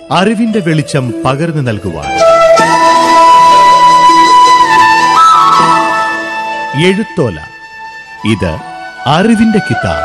അറിവിന്റെ വെളിച്ചം പകർന്നു നൽകുവാൻ എഴുത്തോല ഇത് അറിവിന്റെ കിതാബ്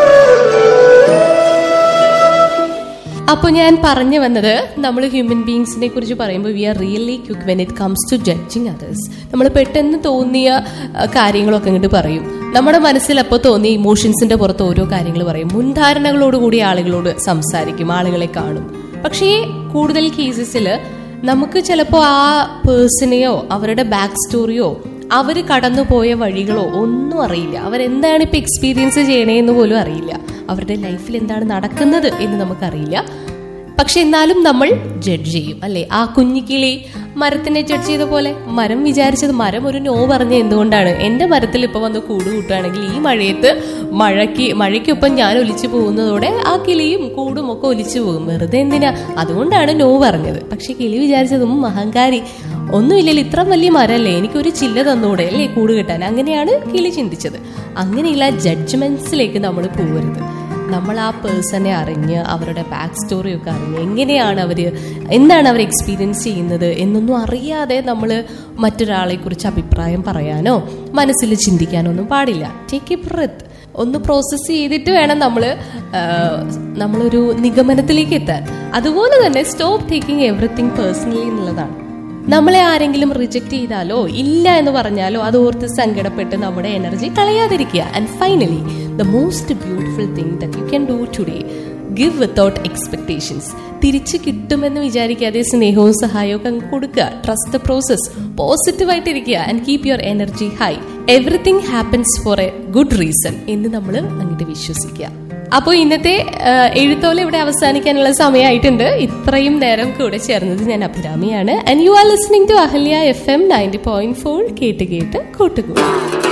അപ്പോൾ ഞാൻ പറഞ്ഞു വന്നത് നമ്മൾ ഹ്യൂമൻ ബീങ്സിനെ കുറിച്ച് പറയുമ്പോൾ we are really quick when it comes to judging others നമ്മൾ പെട്ടെന്ന് തോന്നിയ അഹ്, കാര്യങ്ങളൊക്കെ ഇങ്ങോട്ട് പറയും നമ്മുടെ മനസ്സിൽ അപ്പോൾ തോന്നിയ ഇമോഷൻസിന്റെ പുറത്ത് ഓരോ കാര്യങ്ങൾ പറയും മുൻധാരണകളോടുകൂടി ആളുകളോട് സംസാരിക്കും ആളുകളെ കാണും പക്ഷേ കൂടുതൽ കേസസിൽ നമുക്ക് ചിലപ്പോൾ ആ പേഴ്സണെയോ അവരുടെ ബാക്ക് സ്റ്റോറിയോ അവർ കടന്നുപോയ വഴികളോ ഒന്നും അറിയില്ല അവരെന്താണ് ഇപ്പൊ എക്സ്പീരിയൻസ് ചെയ്യണേന്ന് പോലും അറിയില്ല അവരുടെ ലൈഫിൽ എന്താണ് നടക്കുന്നത് എന്ന് നമുക്കറിയില്ല പക്ഷെ എന്നാലും നമ്മൾ ജഡ്ജ് ചെയ്യും അല്ലെ ആ കുഞ്ഞിക്കിളി മരത്തിനെ ജഡ്ജ് ചെയ്ത പോലെ മരം വിചാരിച്ചത് മരം ഒരു നോ പറഞ്ഞ എന്തുകൊണ്ടാണ് എന്റെ മരത്തിൽ ഇപ്പൊ വന്ന് കൂട് കൂട്ടുകയാണെങ്കിൽ ഈ മഴയത്ത് മഴയ്ക്ക് മഴയ്ക്കൊപ്പം ഞാൻ ഒലിച്ചു പോകുന്നതോടെ ആ കിളിയും കൂടും ഒക്കെ ഒലിച്ചു പോകും വെറുതെ എന്തിനാ അതുകൊണ്ടാണ് നോ പറഞ്ഞത് പക്ഷെ കിളി വിചാരിച്ചതും അഹങ്കാരി ഒന്നുമില്ലല്ലോ ഇത്ര വലിയ മരമല്ലേ എനിക്കൊരു ചില്ല തന്നൂടെ അല്ലേ കൂട് കിട്ടാൻ അങ്ങനെയാണ് കിളി ചിന്തിച്ചത് അങ്ങനെയുള്ള ജഡ്ജ്മെന്റ്സിലേക്ക് നമ്മൾ പോകരുത് നമ്മൾ ആ പേഴ്സണെ അറിഞ്ഞ് അവരുടെ ബാക്ക് സ്റ്റോറി ഒക്കെ അറിഞ്ഞ് എങ്ങനെയാണ് അവർ എന്താണ് അവർ എക്സ്പീരിയൻസ് ചെയ്യുന്നത് എന്നൊന്നും അറിയാതെ നമ്മൾ മറ്റൊരാളെ കുറിച്ച് അഭിപ്രായം പറയാനോ മനസ്സിൽ ചിന്തിക്കാനോ ഒന്നും പാടില്ല ടേക്ക് എ ബ്രത്ത് ഒന്ന് പ്രോസസ്സ് ചെയ്തിട്ട് വേണം നമ്മൾ നമ്മളൊരു നിഗമനത്തിലേക്ക് എത്താൻ അതുപോലെ തന്നെ സ്റ്റോപ്പ് ടേക്കിംഗ് എവറിത്തിങ് പേഴ്സണലി എന്നുള്ളതാണ് നമ്മളെ ആരെങ്കിലും റിജക്ട് ചെയ്താലോ ഇല്ല എന്ന് പറഞ്ഞാലോ അത് ഓർത്ത് സങ്കടപ്പെട്ട് നമ്മുടെ എനർജി കളയാതിരിക്കുക and finally the most beautiful thing that you can do today give without expectations തിരിച്ച് കിട്ടുമെന്ന് വിചാരിക്കാതെ സ്നേഹവും സഹായവും ഒക്കെ അങ്ങ് കൊടുക്കുക ട്രസ്റ്റ് ദ പ്രോസസ് പോസിറ്റീവായിട്ടിരിക്കുക and keep your energy high everything happens for a good reason എന്ന് നമ്മൾ അങ്ങോട്ട് വിശ്വസിക്കുക അപ്പോൾ ഇന്നത്തെ ആ, എഴുത്തോല ഇവിടെ അവസാനിക്കാനുള്ള സമയമായിട്ടുണ്ട് ഇത്രയും നേരം കൂടെ ചേർന്നത് ഞാൻ അഭിരാമിയാണ് and you are listening to Ahalya F M ninety point four കേട്ട് കേട്ട് കൂട്ടുകൂടി